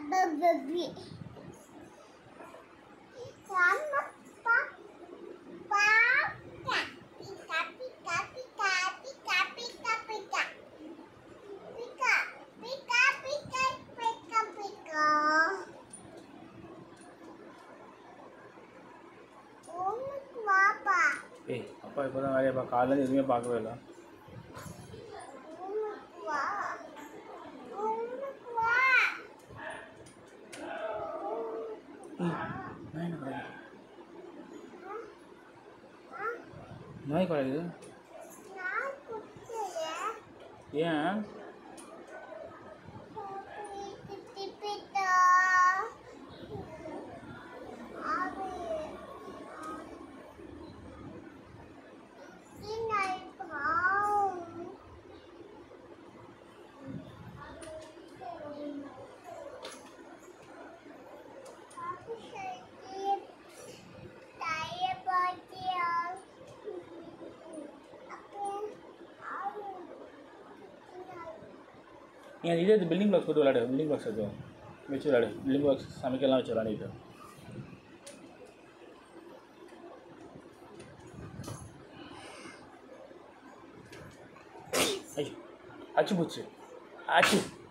baby. Sama pa pa pika pika pika pika pika pika pika pika pika pika pika உனக்கு வாப்பா ஏய் அப்பா இப்போ தான் வேலையை பார்க்க காலையில் எதுவுமே பார்க்கவே இல்லை உனக்கு வா உனக்கு வா ஏய் நாய் என்ன கிடைக்குது நாய் கிடைக்குது நான் குட்டியே ஏன் Pipita. Abi. Sinay brown. Abi sakit. Tayo ba diya? Abi. Abi. Sinay நீ அது இதே பில்டிங் பாக்ஸ் போட்டு விளையாடு பில்டிங் பாக்ஸ் எடுத்து வச்சு விளையாடு பில்டிங் பாக்ஸ் சமைக்கலாம் வச்சு விளையாடிட்டு ஐயோ அச்சு போச்சு அச்சு